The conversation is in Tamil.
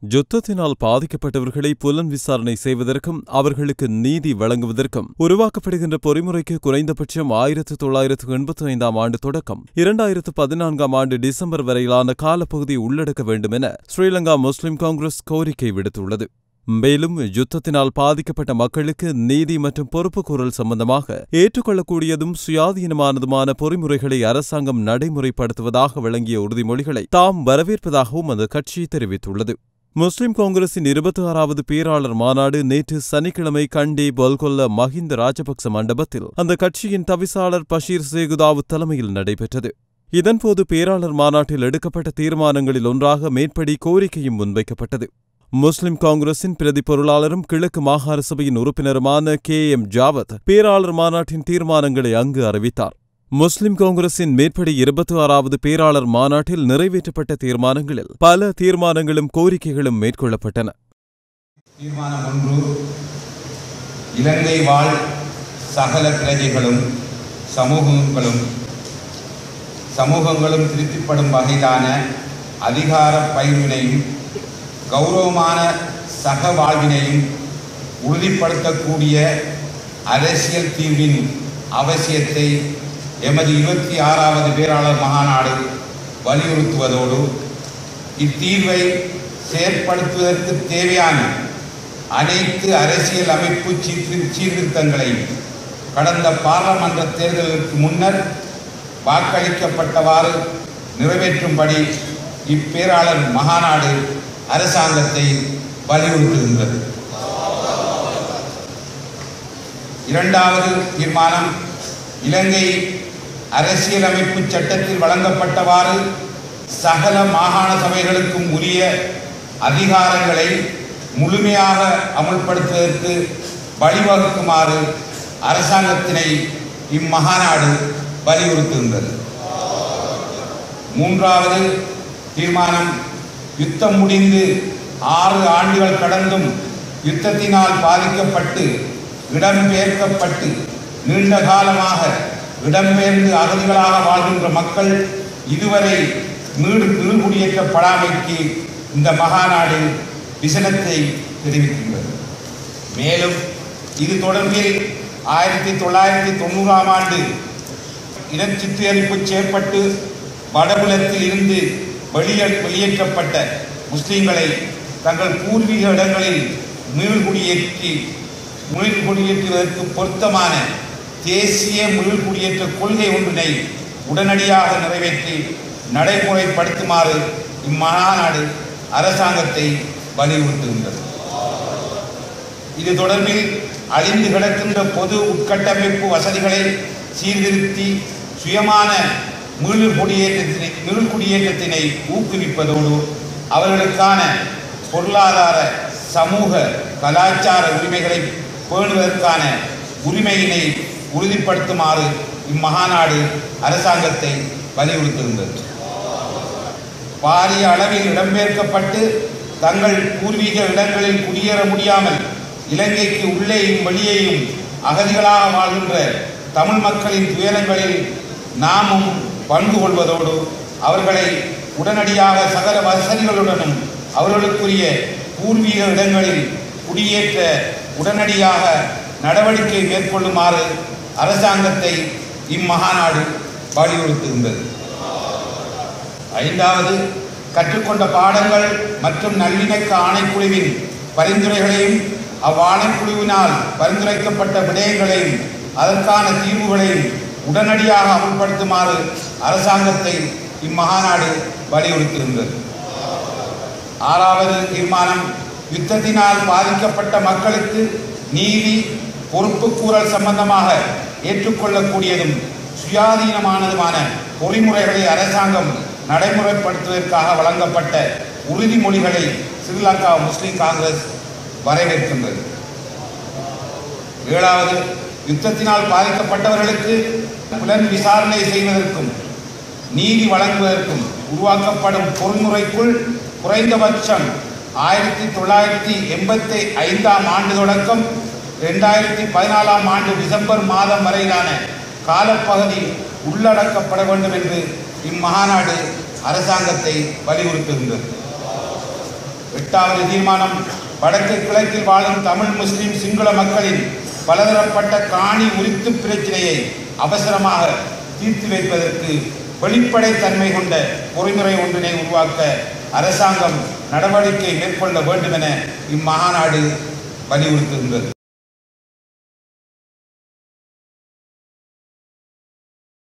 யுத்தத்தினால் பாதிக்கப்பட்டவர்களை புலன் விசாரணை செய்வதற்கும் அவர்களுக்கு நீதி வழங்குவதற்கும் உருவாக்கப்படுகின்ற பொறிமுறைக்கு குறைந்தபட்சம் ஆயிரத்து தொள்ளாயிரத்து எண்பத்தி ஐந்தாம் ஆண்டு தொடக்கம் இரண்டாயிரத்து பதினான்காம் ஆண்டு டிசம்பர் வரையிலான காலப்பகுதி உள்ளடக்க வேண்டும் என ஸ்ரீலங்கா முஸ்லிம் காங்கிரஸ் கோரிக்கை விடுத்துள்ளது மேலும் யுத்தத்தினால் பாதிக்கப்பட்ட மக்களுக்கு நீதி மற்றும் பொறுப்புக்கூறல் சம்பந்தமாக ஏற்றுக்கொள்ளக்கூடியதும் சுயாதீனமானதுமான பொறிமுறைகளை அரசாங்கம் நடைமுறைப்படுத்துவதாக வழங்கிய உறுதிமொழிகளை தாம் வரவேற்பதாகவும் அந்த கட்சி தெரிவித்துள்ளது முஸ்லிம் காங்கிரசின் இருபத்தி ஆறாவது பேராளர் மாநாடு நேற்று சனிக்கிழமை கண்டி பொல்கொல்ல மஹிந்த ராஜபக்ச மண்டபத்தில் அந்த கட்சியின் தவிசாளர் பஷீர் சேகுதாவு தலைமையில் நடைபெற்றது இதன்போது பேராளர் மாநாட்டில் எடுக்கப்பட்ட தீர்மானங்களில் ஒன்றாக மேற்படி கோரிக்கையும் முன்வைக்கப்பட்டது முஸ்லிம் காங்கிரசின் பிரதி பொருளாளரும் கிழக்கு மாகாண சபையின் உறுப்பினருமான கே எம் ஜாவத் பேராளர் மாநாட்டின் தீர்மானங்களை அங்கு அறிவித்தார் முஸ்லிம் காங்கிரசின் மேற்படி இருபத்தி ஆறாவது பேராளர் மாநாட்டில் நிறைவேற்றப்பட்ட தீர்மானங்களில் பல தீர்மானங்களும் கோரிக்கைகளும் மேற்கொள்ளப்பட்டன தீர்மானம் ஒன்று இலங்கை வாழ் சகல பிரஜைகளும் சமூகங்களும் சமூகங்களும் திருப்திப்படும் வகையிலான அதிகார பயிர்வினையும் கௌரவமான சக வாழ்வினையும் உறுதிப்படுத்தக்கூடிய அரசியல் தீர்வின் அவசியத்தை எமது இருபத்தி ஆறாவது பேராளர் மகாநாடு வலியுறுத்துவதோடு இத்தீர்வை செயற்படுத்துவதற்கு தேவையான அனைத்து அரசியல் அமைப்பு சீர்திரு சீர்திருத்தங்களையும் கடந்த பாராளுமன்ற தேர்தலுக்கு முன்னர் வாக்களிக்கப்பட்டவாறு நிறைவேற்றும்படி இப்பேராளர் மகாநாடு அரசாங்கத்தை வலியுறுத்துகின்றது இரண்டாவது தீர்மானம் இலங்கை அரசியலமைப்பு சட்டத்தில் வழங்கப்பட்டவாறு சகல மாகாண சபைகளுக்கும் உரிய அதிகாரங்களை முழுமையாக அமுல்படுத்துவதற்கு வழிவகுக்குமாறு அரசாங்கத்தினை இம்மகாநாடு வலியுறுத்துகின்றது மூன்றாவது தீர்மானம் யுத்தம் முடிந்து ஆறு ஆண்டுகள் கடந்தும் யுத்தத்தினால் பாதிக்கப்பட்டு இடம்பெயர்க்கப்பட்டு நீண்ட காலமாக இடம்பெயர்ந்து அகதிகளாக வாழ்கின்ற மக்கள் இதுவரை மீடு மீள்குடியேற்றப்படாமைக்கு இந்த மகாநாடு விசனத்தை தெரிவிக்கின்றது மேலும் இது தொடர்பில் ஆயிரத்தி தொள்ளாயிரத்தி தொண்ணூறாம் ஆண்டு இனச்சித்திகரிப்பு செய்யப்பட்டு வடபுலத்தில் இருந்து வெளியே வெளியேற்றப்பட்ட முஸ்லிம்களை தங்கள் பூர்வீக இடங்களில் மீள்குடியேற்றி மீள்குடியேற்றுவதற்கு பொருத்தமான தேசிய மீள்குடியேற்ற கொள்கை ஒன்றினை உடனடியாக நிறைவேற்றி நடைமுறைப்படுத்துமாறு இம்மகாநாடு அரசாங்கத்தை வலியுறுத்துகின்றது இது தொடர்பில் அழிந்து கிடக்கின்ற பொது உட்கட்டமைப்பு வசதிகளை சீர்திருத்தி சுயமான மீள்குடியேற்றத்தினை மீள்குடியேற்றத்தினை ஊக்குவிப்பதோடு அவர்களுக்கான பொருளாதார சமூக கலாச்சார உரிமைகளை பேணுவதற்கான உரிமையினை உறுதிப்படுத்துமாறு இம்மகாநாடு அரசாங்கத்தை வலியுறுத்துகின்றது பாரிய அளவில் இடம்பெயர்க்கப்பட்டு தங்கள் பூர்வீக இடங்களில் குடியேற முடியாமல் இலங்கைக்கு உள்ளேயும் வெளியேயும் அகதிகளாக வாழ்கின்ற தமிழ் மக்களின் துயரங்களில் நாமும் பங்கு கொள்வதோடு அவர்களை உடனடியாக சகல வசதிகளுடனும் அவர்களுக்குரிய பூர்வீக இடங்களில் குடியேற்ற உடனடியாக நடவடிக்கை மேற்கொள்ளுமாறு அரசாங்கத்தை இம்மகாநாடு வலியுறுத்துகின்றது ஐந்தாவது கற்றுக்கொண்ட பாடங்கள் மற்றும் நல்லிணக்க ஆணைக்குழுவின் பரிந்துரைகளையும் அவ்வாணைக்குழுவினால் பரிந்துரைக்கப்பட்ட விடயங்களையும் அதற்கான தீர்வுகளையும் உடனடியாக அமல்படுத்துமாறு அரசாங்கத்தை இம்மகாநாடு வலியுறுத்துகின்றது ஆறாவது தீர்மானம் யுத்தத்தினால் பாதிக்கப்பட்ட மக்களுக்கு நீதி பொறுப்புக்கூறல் சம்பந்தமாக ஏற்றுக்கொள்ளக்கூடியதும் சுயாதீனமானதுமான பொறிமுறைகளை அரசாங்கம் நடைமுறைப்படுத்துவதற்காக வழங்கப்பட்ட உறுதிமொழிகளை ஸ்ரீலங்கா முஸ்லிம் காங்கிரஸ் வரவேற்கின்றது ஏழாவது யுத்தத்தினால் பாதிக்கப்பட்டவர்களுக்கு புலன் விசாரணை செய்வதற்கும் நீதி வழங்குவதற்கும் உருவாக்கப்படும் பொறிமுறைக்குள் குறைந்தபட்சம் ஆயிரத்தி தொள்ளாயிரத்தி எண்பத்தி ஐந்தாம் ஆண்டு தொடக்கம் ரெண்டாயிரத்தி பதினாலாம் ஆண்டு டிசம்பர் மாதம் வரையிலான காலப்பகுதி உள்ளடக்கப்பட வேண்டும் என்று இம்மகாநாடு அரசாங்கத்தை வலியுறுத்துகின்றது எட்டாவது தீர்மானம் வடக்கு கிழக்கில் வாழும் தமிழ் முஸ்லிம் சிங்கள மக்களின் பலதரப்பட்ட காணி உரித்து பிரச்சினையை அவசரமாக தீர்த்து வைப்பதற்கு வெளிப்படைத்தன்மை கொண்ட பொறிமுறை ஒன்றினை உருவாக்க அரசாங்கம் நடவடிக்கை மேற்கொள்ள வேண்டும் என இம்மாநாடு வலியுறுத்துகின்றது